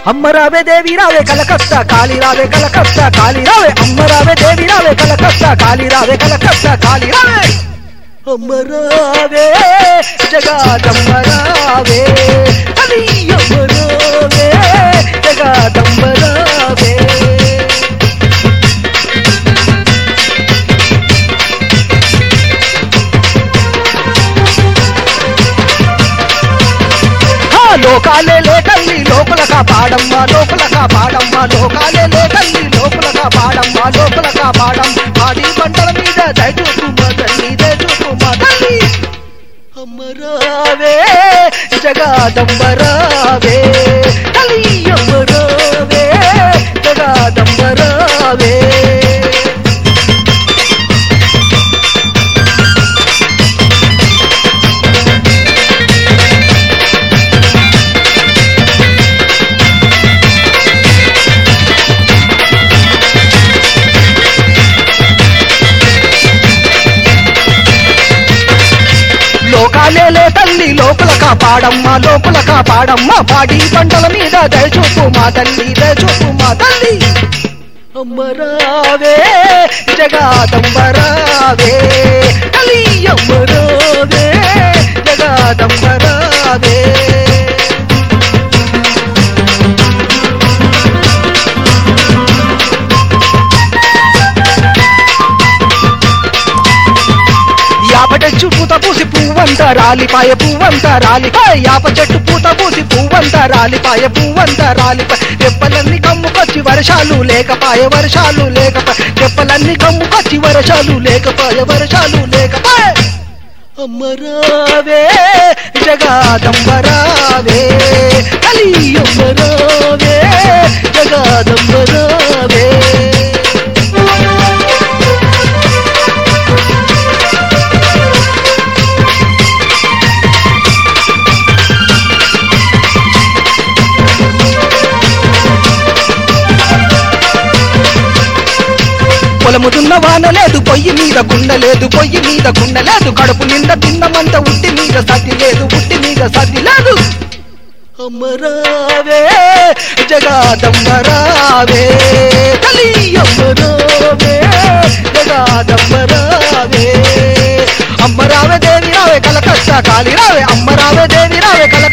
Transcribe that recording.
అమ్మ రావే దేవి రావే కలకత్తా కాళీ రావే కలకత్తా కాళీ రావే అమ్మ రావే దేవి రావే కలకత్తా కాళీ రావే కలకత్తా కాళీ రావే అమ్మ రావే జగాదమ్మ రావే అది అమ్మ రావే జగాదమ్మ రావే ఆ లోకాలే లే తల్లి లోపల కాపాడమ్మ లోపల కాపాడమ్మ లోకాలే లే తల్లి లోపల కాపాడమ్మ లోపల కాపాడం పాడి పంటల మీద దయచూపు మా తల్లి దయచూపు మా తల్లి అమ్మరావే జగాదంబరావే తల్లి అమ్మరావే జగాదంబరావే లోకాలే లే తల్లి లోపల కాపాడమ్మ లోపల కాపాడమ్మ పాడి పంటల మీద దయచూపు మా తల్లి దయచూపు మా తల్లి అమ్మరావే జగాదంబరావే తల్లి అమ్మరావే జగాదంబరావే యాప చెట్టు పూత పూసి పువ్వంత రాలిపాయ పువ్వంత రాలిపాయ యాప చెట్టు పూత పూసి పువ్వంత రాలిపాయ పువ్వంత రాలిపాయ రెప్పలన్నీ కమ్ముకొచ్చి వర్షాలు లేకపాయ వర్షాలు లేకపాయ రెప్పలన్నీ కమ్ముకొచ్చి వర్షాలు లేకపాయ వర్షాలు లేకపాయ అమ్మరావే జగాదంబరావే అలి అమ్మరావే జగాదంబరావే పొలము దున్న వాన లేదు పొయ్యి మీద కుండ లేదు పొయ్యి మీద కుండ లేదు కడుపు నిండా తిన్నమంత ఉట్టి మీద సతి లేదు ఉట్టి మీద సతి లేదు అమ్మరావే జగాదమ్మరావే తల్లి అమ్మరావే జగాదమ్మరావే అమ్మరావే దేవి రావే కలకత్తా కాళీ రావే అమ్మరావే దేవి రావే కల